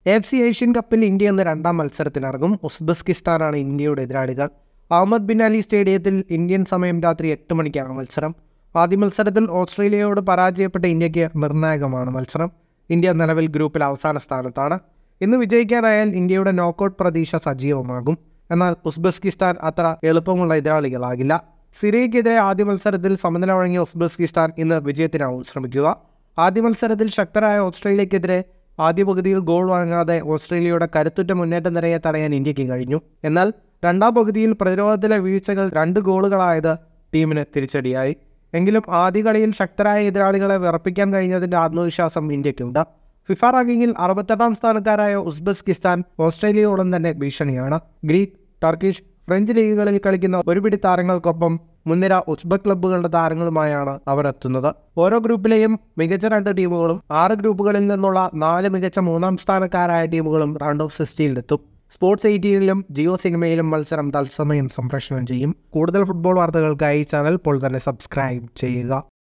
F C Asian കപ്പിൽ India എന്ന രണ്ടാം മത്സരത്തിനിറങ്ങും ഉസ്ബെസ്കിസ്ഥാനാണ് ഇന്ത്യയുടെ എതിരാളികൾ അഹമ്മദ് ബിൻ അലി സ്റ്റേഡിയത്തിൽ ഇന്ത്യൻ സമയം രാത്രി എട്ട് മണിക്കാണ് മത്സരം ആദ്യ മത്സരത്തിൽ ഓസ്ട്രേലിയയോട് പരാജയപ്പെട്ട ഇന്ത്യക്ക് നിർണായകമാണ് മത്സരം ഇന്ത്യ നിലവിൽ ഗ്രൂപ്പിൽ അവസാന സ്ഥാനത്താണ് ഇന്ന് വിജയിക്കാനായാൽ ഇന്ത്യയുടെ നോക്കൌട്ട് പ്രതീക്ഷ സജീവമാകും എന്നാൽ ഉസ്ബെസ്കിസ്ഥാൻ അത്ര എളുപ്പമുള്ള എതിരാളികളാകില്ല സിറിയയ്ക്കെതിരെ ആദ്യ മത്സരത്തിൽ സമനില വഴങ്ങിയ ഉസ്ബെസ്കിസ്ഥാൻ ഇന്ന് വിജയത്തിനാവും ശ്രമിക്കുക ആദ്യ മത്സരത്തിൽ ശക്തരായ ഓസ്ട്രേലിയക്കെതിരെ ആദ്യ പകുതിയിൽ ഗോൾ വഴങ്ങാതെ ഓസ്ട്രേലിയയുടെ കരുത്തുറ്റ മുന്നേറ്റ നിരയെ തടയാൻ ഇന്ത്യക്ക് കഴിഞ്ഞു എന്നാൽ രണ്ടാം പകുതിയിൽ പ്രതിരോധത്തിലെ വീഴ്ചകൾ രണ്ട് ഗോളുകളായത് ടീമിന് തിരിച്ചടിയായി എങ്കിലും ആദ്യ കളിയിൽ ശക്തരായ എതിരാളികളെ വിറപ്പിക്കാൻ കഴിഞ്ഞതിന്റെ ആത്മവിശ്വാസം ഇന്ത്യക്കുണ്ട് ഫിഫ റാങ്കിങ്ങിൽ അറുപത്തെട്ടാം സ്ഥാനക്കാരായ ഉസ്ബെസ്കിസ്ഥാൻ ഓസ്ട്രേലിയയോടും തന്നെ ഭീഷണിയാണ് ഗ്രീക്ക് ടർക്കിഷ് ഫ്രഞ്ച് ലീഗുകളിൽ കളിക്കുന്ന ഒരുപിടി താരങ്ങൾക്കൊപ്പം മുൻനിര ഉസ്ബെക് ക്ലബ്ബുകളുടെ താരങ്ങളുമായാണ് അവർ എത്തുന്നത് ഓരോ ഗ്രൂപ്പിലെയും മികച്ച രണ്ട് ടീമുകളും ആറ് ഗ്രൂപ്പുകളിൽ നിന്നുള്ള നാല് മികച്ച മൂന്നാം സ്ഥാനക്കാരായ ടീമുകളും റൗണ്ട് ഓഫ് സിക്സ്റ്റീനിലെത്തും സ്പോർട്സ് എയ്റ്റീനിലും ജിയോ സിനിമയിലും മത്സരം തത്സമയം സംപ്രേഷണം ചെയ്യും കൂടുതൽ ഫുട്ബോൾ വാർത്തകൾക്കായി ചാനൽ ഇപ്പോൾ തന്നെ സബ്സ്ക്രൈബ് ചെയ്യുക